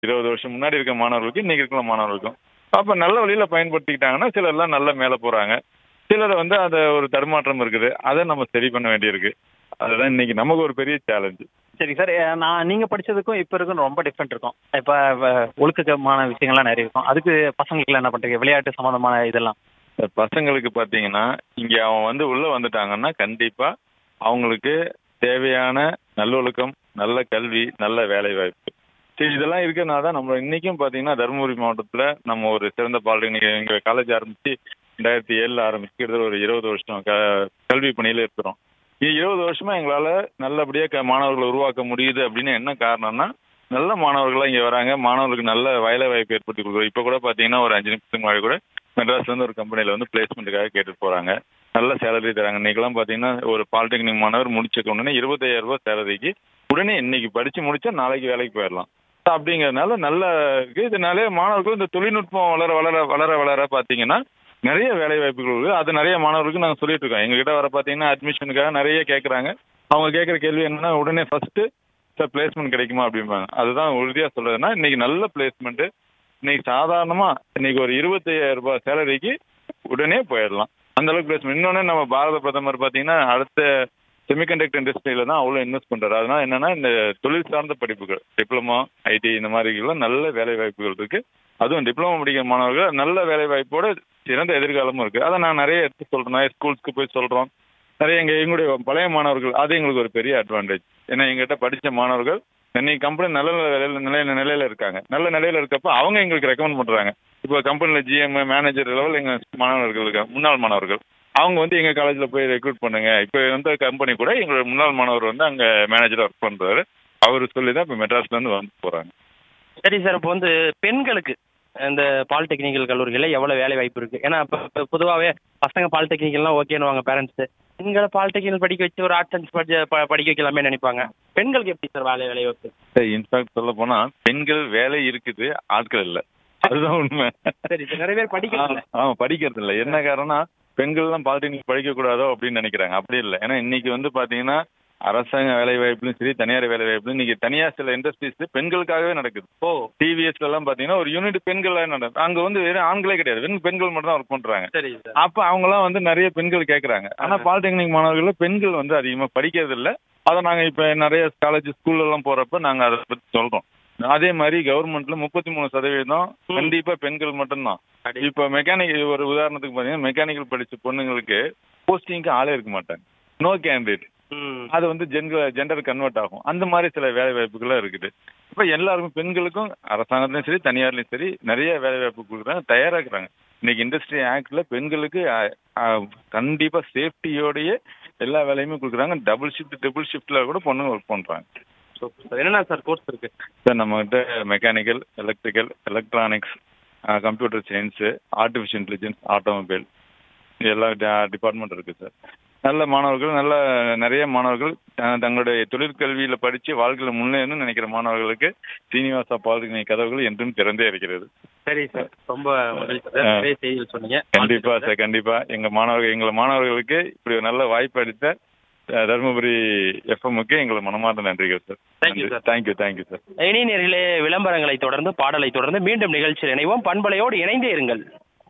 இருபது வருஷம் முன்னாடி இருக்க மாணவர்களுக்கும் இன்னைக்கு இருக்கிற மாணவர்களுக்கும் அப்ப நல்ல வழியில பயன்படுத்திக்கிட்டாங்கன்னா சிலர்லாம் நல்ல மேல போறாங்க சிலர் வந்து அந்த ஒரு தடுமாற்றம் இருக்குது அதை நம்ம சரி பண்ண வேண்டியிருக்கு அதுதான் இன்னைக்கு நமக்கு ஒரு பெரிய சேலஞ்சு சரி சார் அஹ் நான் நீங்க படிச்சதுக்கும் இப்போ இருக்கும் ரொம்ப டிஃப்ரெண்ட் இருக்கும் இப்போ ஒழுக்கமான விஷயங்கள்லாம் நிறைய இருக்கும் அதுக்கு பசங்களுக்கு என்ன பண்றீங்க விளையாட்டு சம்பந்தமான இதெல்லாம் சார் பசங்களுக்கு பார்த்தீங்கன்னா இங்கே அவன் வந்து உள்ளே வந்துட்டாங்கன்னா கண்டிப்பாக அவங்களுக்கு தேவையான நல்லொழுக்கம் நல்ல கல்வி நல்ல வேலை வாய்ப்பு சரி இதெல்லாம் இருக்கிறனால தான் நம்ம இன்னைக்கும் பார்த்தீங்கன்னா தருமபுரி மாவட்டத்தில் நம்ம ஒரு சிறந்த பாலிடெக்னிக் எங்கள் காலேஜ் ஆரம்பித்து ரெண்டாயிரத்தி ஏழில் ஆரம்பிச்சு கிட்டத்தட்ட ஒரு இருபது வருஷம் க கல்வி பணியில் இருக்கிறோம் இது இருபது வருஷமா எங்களால் நல்லபடியாக க மாணவர்களை உருவாக்க முடியுது அப்படின்னு என்ன காரணம்னா நல்ல மாணவர்களாக இங்கே வராங்க மாணவர்களுக்கு நல்ல வேலை வாய்ப்பு ஏற்படுத்தி கொடுக்குறோம் இப்போ கூட பார்த்தீங்கன்னா ஒரு அஞ்சு நிமிஷத்துக்கு முன்னாடி கூட மெட்ராஸ்ல இருந்து ஒரு கம்பெனியில் வந்து பிளேஸ்மெண்ட்டுக்காக கேட்டுட்டு போகிறாங்க நல்ல சேலரி தராங்க இன்னைக்கெல்லாம் பார்த்தீங்கன்னா ஒரு பாலிடெக்னிக் மாணவர் முடிச்ச உடனே இருபத்தாயிரம் ரூபாய் சேலரிக்கு உடனே இன்னைக்கு படித்து முடிச்சா நாளைக்கு வேலைக்கு போயிடலாம் அப்படிங்கிறதுனால நல்ல இருக்கு இதனாலே மாணவர்கள் இந்த தொழில்நுட்பம் வளர வளர வளர வளர பார்த்தீங்கன்னா நிறைய வேலை வாய்ப்புகள் இருக்கு அது நிறைய மாணவர்களுக்கு நாங்கள் சொல்லிட்டு இருக்கோம் எங்ககிட்ட வர பார்த்தீங்கன்னா அட்மிஷனுக்காக நிறைய கேட்குறாங்க அவங்க கேட்குற கேள்வி என்னன்னா உடனே ஃபர்ஸ்ட் சார் பிளேஸ்மெண்ட் கிடைக்குமா அப்படிம்பாங்க அதுதான் உறுதியாக சொல்றதுன்னா இன்னைக்கு நல்ல பிளேஸ்மெண்ட் இன்னைக்கு சாதாரணமா இன்னைக்கு ஒரு இருபத்தையாயிரம் ரூபாய் சேலரிக்கு உடனே போயிடலாம் அந்த அளவுக்கு பிளேஸ்மெண்ட் இன்னொன்று நம்ம பாரத பிரதமர் பார்த்தீங்கன்னா அடுத்த செமிகண்டக்டர் இண்டஸ்ட்ரியில தான் அவ்வளோ இன்வெஸ்ட் பண்றாரு அதனால என்னன்னா இந்த தொழில் சார்ந்த படிப்புகள் டிப்ளமோ ஐடி இந்த மாதிரிலாம் நல்ல வேலை வாய்ப்புகள் இருக்கு அதுவும் டிப்ளமோ படிக்கிற மாணவர்கள் நல்ல வேலை வாய்ப்போட சிறந்த எதிர்காலமும் இருக்கு அதை நான் நிறைய எடுத்து சொல்றேன் நிறைய ஸ்கூல்ஸ்க்கு போய் சொல்றோம் நிறைய எங்க எங்களுடைய பழைய மாணவர்கள் அது எங்களுக்கு ஒரு பெரிய அட்வான்டேஜ் ஏன்னா எங்கிட்ட படிச்ச மாணவர்கள் இன்னைக்கு கம்பெனி நல்ல நல்ல நிலையில நிலையில நிலையில இருக்காங்க நல்ல நிலையில இருக்கப்ப அவங்க எங்களுக்கு ரெக்கமெண்ட் பண்றாங்க இப்போ கம்பெனில ஜிஎம் மேனேஜர் லெவல் எங்க மாணவர்கள் இருக்காங்க முன்னாள் மாணவர்கள் அவங்க வந்து எங்க காலேஜ்ல போய் ரெக்ரூட் பண்ணுங்க இப்போ வந்து கம்பெனி கூட எங்களோட முன்னாள் மாணவர் வந்து அங்க மேனேஜரா ஒர்க் பண்றாரு அவரு சொல்லி தான் இப்போ மெட்ராஸ்ல இருந்து வந்து போறாங்க சரி சார் இப்போ வந்து பெண்களுக்கு இந்த பாலிடெக்னிக்கல் கல்லூரிகளில் எவ்வளோ வேலை வாய்ப்பு இருக்கு ஏன்னா இப்போ பொதுவாகவே பசங்க பாலிடெக்னிக்கல்லாம் ஓகேன்னுவாங்க பேரண்ட்ஸ் பெண்களை பாலிடெக்னிக்கல் படிக்க வச்சு ஒரு ஆர்ட்ஸ் சயின்ஸ் படிச்ச ப- படிக்க வைக்கலாமே நினைப்பாங்க பெண்களுக்கு எப்படி சார் வேலை வேலை வாய்ப்பு இன்ஃபேக்ட் சொல்ல போனா பெண்கள் வேலை இருக்குது ஆட்கள் இல்ல அதுதான் உண்மை சரி சார் நிறைய பேர் படிக்கிறாங்க ஆ, ஆமா படிக்கிறது இல்ல என்ன காரணம்னா பெண்கள் தான் பாலிடெக்னிக் படிக்க கூடாதோ அப்படின்னு நினைக்கிறாங்க அப்படி இல்லை ஏன்னா இன்னைக்கு வந்து பாத்தீங்கன்னா அரசாங்க வேலை வாய்ப்புலையும் சரி தனியார் வேலை வாய்ப்புலையும் இன்னைக்கு தனியார் சில இண்டஸ்ட்ரீஸ் பெண்களுக்காகவே நடக்குது ஓ டிவிஎஸ்ல எல்லாம் பாத்தீங்கன்னா ஒரு யூனிட் பெண்கள் நடக்குது அங்க வந்து வெறும் ஆண்களே கிடையாது வெறும் பெண்கள் மட்டும் தான் ஒர்க் பண்றாங்க சரி சார் அப்ப அவங்க எல்லாம் வந்து நிறைய பெண்கள் கேக்குறாங்க ஆனா பாலிடெக்னிக் மாணவர்கள் பெண்கள் வந்து அதிகமா படிக்கிறது இல்ல அதை நாங்க இப்ப நிறைய காலேஜ் ஸ்கூல்ல எல்லாம் போறப்ப நாங்க அதை பத்தி சொல்றோம் அதே மாதிரி கவர்மெண்ட்ல முப்பத்தி மூணு சதவீதம் கண்டிப்பா பெண்கள் மட்டும்தான் அடி. இப்ப மெக்கானிக் ஒரு உதாரணத்துக்கு பாத்தீங்கன்னா மெக்கானிக்கல் படிச்ச பொண்ணுங்களுக்கு போஸ்டிங்க்கு ஆளே இருக்க மாட்டாங்க நோ கேண்டிடேட் ம் அது வந்து ஜென்டர் ஜெண்டர் கன்வெர்ட் ஆகும் அந்த மாதிரி சில வேலை வாய்ப்புகளும் இருக்குது இப்ப எல்லாருக்கும் பெண்களுக்கும் அரசாங்கத்திலும் சரி தனியார்லயும் சரி நிறைய வேலை வாய்ப்பு கொடுக்குறாங்க தயாரா இருக்கிறாங்க இன்னைக்கு இண்டஸ்ட்ரி ஆக்ட்ல பெண்களுக்கு அஹ், அஹ், கண்டிப்பா சேஃப்டியோடய எல்லா வேலையுமே கொடுக்குறாங்க டபுள் ஷிஃப்ட் ட்ரிபிள் ஷிஃப்ட்ல கூட பொண்ணுங்க ஒர்க் பண்றாங்க சூப்பர் சார் என்னென்ன சார் கோர்ஸ் இருக்கு சார் நம்மகிட்ட mechanical electrical electronics computer science artificial intelligence automobile எல்லா டிபார்ட்மெண்ட் இருக்கு சார் நல்ல மாணவர்கள் நல்ல நிறைய மாணவர்கள் அஹ், தங்களுடைய தொழிற்கல்வியில படிச்சு வாழ்க்கையில முன்னேறணும்னு நினைக்கிற மாணவர்களுக்கு சீனிவாசா பாலிடெக்னிக் கதவுகள் என்றும் திறந்தே இருக்கிறது சரி சார் ரொம்ப மகிழ்ச்சி சார் ஆ. நிறைய செய்திகள் சொன்னீங்க கண்டிப்பா சார் கண்டிப்பா எங்க மாணவர்கள் எங்களை மாணவர்களுக்கு இப்படி ஒரு நல்ல வாய்ப்பு அளித்த அஹ், தருமபுரி எஃப்எம்முக்கு எங்களை மனமார்ந்த நன்றிகள் sir Thank you, sir. Thank you thank you sir இணைநேர்களே விளம்பரங்களை தொடர்ந்து பாடலை தொடர்ந்து மீண்டும் நிகழ்ச்சியில் இணைவோம் பண்பலையோடு இணைந்தே இருங்கள்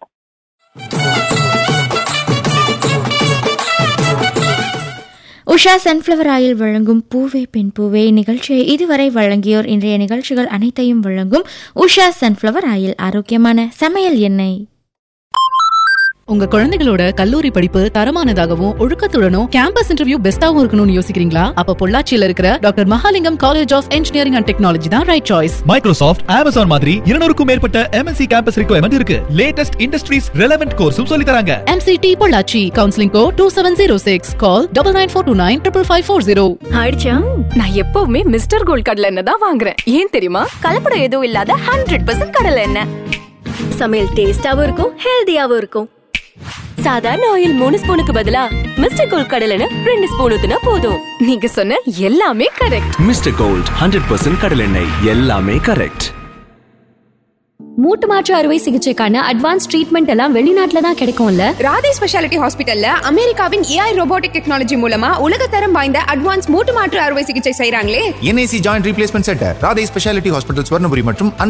உஷா சன்ஃப்ளவர் ஆயில் வழங்கும் பூவே பெண் பூவே நிகழ்ச்சியை இதுவரை வழங்கியோர் இன்றைய நிகழ்ச்சிகள் அனைத்தையும் வழங்கும் உஷா சன்ஃப்ளவர் ஆயில் ஆரோக்கியமான சமையல் எண்ணெய் உங்க குழந்தைகளோட கல்லூரி படிப்பு தரமானதாகவும் ஒழுக்கத்துடனும் கேம்பஸ் இன்டர்வியூ பெஸ்டாவும் இருக்கணும்னு யோசிக்கிறீங்களா அப்ப பொள்ளாச்சியில இருக்கிற doctor Mahalingam college of engineering and technology தான் ரைட் சாய்ஸ் மைக்ரோசாஃப்ட் அமேசான் மாதிரி இருநூறுக்கும் மேற்பட்ட எம்என்சி கேம்பஸ் ரிக்வயர்மெண்ட் இருக்கு லேட்டஸ்ட் இண்டஸ்ட்ரீஸ் ரெலவென்ட் கோர்ஸும் சொல்லி தராங்க MCT Pollachi counselling go to seven zero six call double nine four two nine triple five four zero ஆயிடுச்சா நான் எப்பவுமே மிஸ்டர் கோல்ட் கடலை எண்ணெய் தான் வாங்குறேன் ஏன் தெரியுமா கலப்படம் எதுவும் இல்லாத ஹண்ட்ரட் பர்சன்ட் கடலை எண்ணெய் சமையல் டேஸ்டாவும் இருக்கும் ஹெல்தியாவும் இருக்கும் சாதாரண ஆயில் மூணு ஸ்பூனுக்கு பதிலா மிஸ்டர் கோல்ட் கடலை எண்ணெய் ரெண்டு ஸ்பூன் ஊத்துனா போதும் நீங்க சொன்ன எல்லாமே correct mister gold hundred percent கடலெண்ணெய் எல்லாமே கரெக்ட் மூட்டு மாற்று அறுவை சிகிச்சைக்கான அட்வான்ஸ் ட்ரீட்மெண்ட் எல்லாம் வெளிநாட்டுல தான் கிடைக்கும்ல ராதே ஸ்பெஷாலிட்டி ஹாஸ்பிட்டல்ல அமெரிக்காவின் ஏஐ ரோபோட்டிக் டெக்னாலஜி மூலமா உலகத்தரம் வாய்ந்த அட்வான்ஸ் மூட்டு மாற்று அறுவை சிகிச்சை செய்றாங்களே NIC joint replacement centre Radhe speciality hospital Swarnapuri மற்றும்